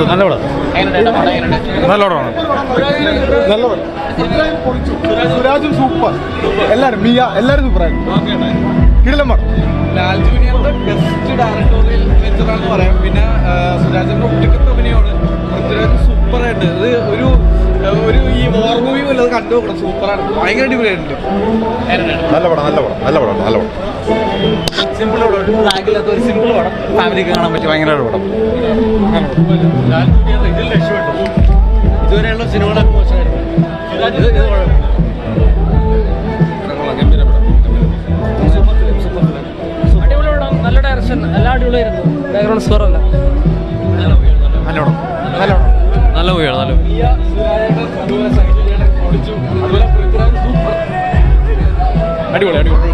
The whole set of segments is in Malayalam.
നല്ല പടം നല്ല പടമാണ് നല്ല പടം സുരാജും സൂപ്പർ എല്ലാരും മിയ എല്ലാരും സൂപ്പറായിരുന്നു കിടിലം പടം ലാൽ ജൂനിയറിന്റെ ബെസ്റ്റ് ഡയറക്ടോറിയൽ വെഞ്ചറാണെന്ന് പറയാം പിന്നെ ആ, സുരാജിന്റെ ഒട്ടുക്കത്തെ അഭിനയമാണ് പൃഥ്വിരാജ് സൂപ്പറായിട്ട് ഇത് ഒരു ആ, ഒരു ഈ വാർ മൂവി വല്ലത് കണ്ടു നോക്കണം സൂപ്പറാണ് ഭയങ്കര അടിപൊളിയായിട്ടുണ്ട് നല്ല പടം നല്ല പടം നല്ല പടം നല്ല പടം സിമ്പിൾ പടം ഒരു ലാഗില്ലാത്ത ഒരു സിമ്പിൾ പടം ഫാമിലിക്ക് കാണാൻ പറ്റിയ ഭയങ്കര പടം ലാൽ ജൂനിയർ ഇതിൽ രക്ഷപ്പെട്ടു ഇതുവരെയുള്ള സിനിമകളൊക്കെ മോശമായിരുന്നു ഇത് ഇത് കുഴപ്പം ഗംഭീര പടം സൂപ്പർ ഫിലിം സൂപ്പർ ഫിലിം അടിപൊളി പടം നല്ല ഡയറക്ഷൻ എല്ലാം അടിപൊളിയായിരുന്നു ബാക്ക്ഗ്രൗണ്ട് സ്കോർ അല്ല നല്ല പടം നല്ല പടം നല്ല മൂവിയാണ് നല്ല അടിപൊളി അടിപൊളി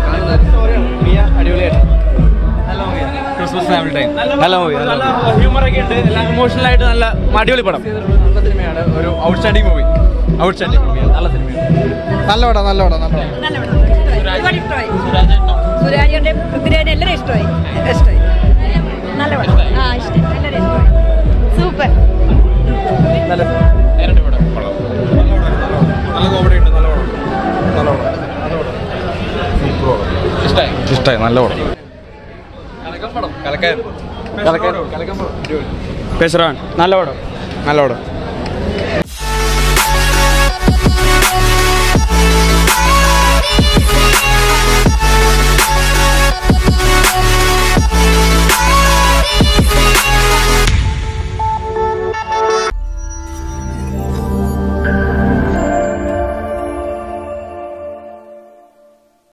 ക്രിസ്മസ് ഫാമിലി ടൈം നല്ല മൂവി നല്ല ഹ്യൂമർ ഒക്കെ ഉണ്ട് എല്ലാം ഇമോഷണൽ ആയിട്ട് നല്ല അടിപൊളി പടം നല്ല സിനിമയാണ് ഒരു ഔട്ട്സ്റ്റാൻഡിംഗ് മൂവി ഔട്ട്സ്റ്റാൻഡിംഗ് മൂവിയാണ് നല്ല സിനിമയാണ് നല്ല പടം നല്ല പടം നല്ല പടം നല്ല പടം ഒരുപാട് ഇഷ്ടമായി സുരാജിന്റെ പൃഥ്വിരാജിനെ എല്ലാവരും ഇഷ്ടമായി ഇഷ്ടമായി നല്ല പടം ആ ഇഷ്ടം എല്ലാവരും ഇഷ്ടമായി സൂപ്പർ നല്ല നല്ല കോമഡി ഉണ്ട് നല്ല പടം നല്ല പടം ഇഷ്ടമായി ഇഷ്ടമായി നല്ല പടം കലക്കാൻ പടം കലക്കാൻ കലക്കാൻ കലക്കാൻ പടം പെസറാൻ നല്ല പടം നല്ല പടം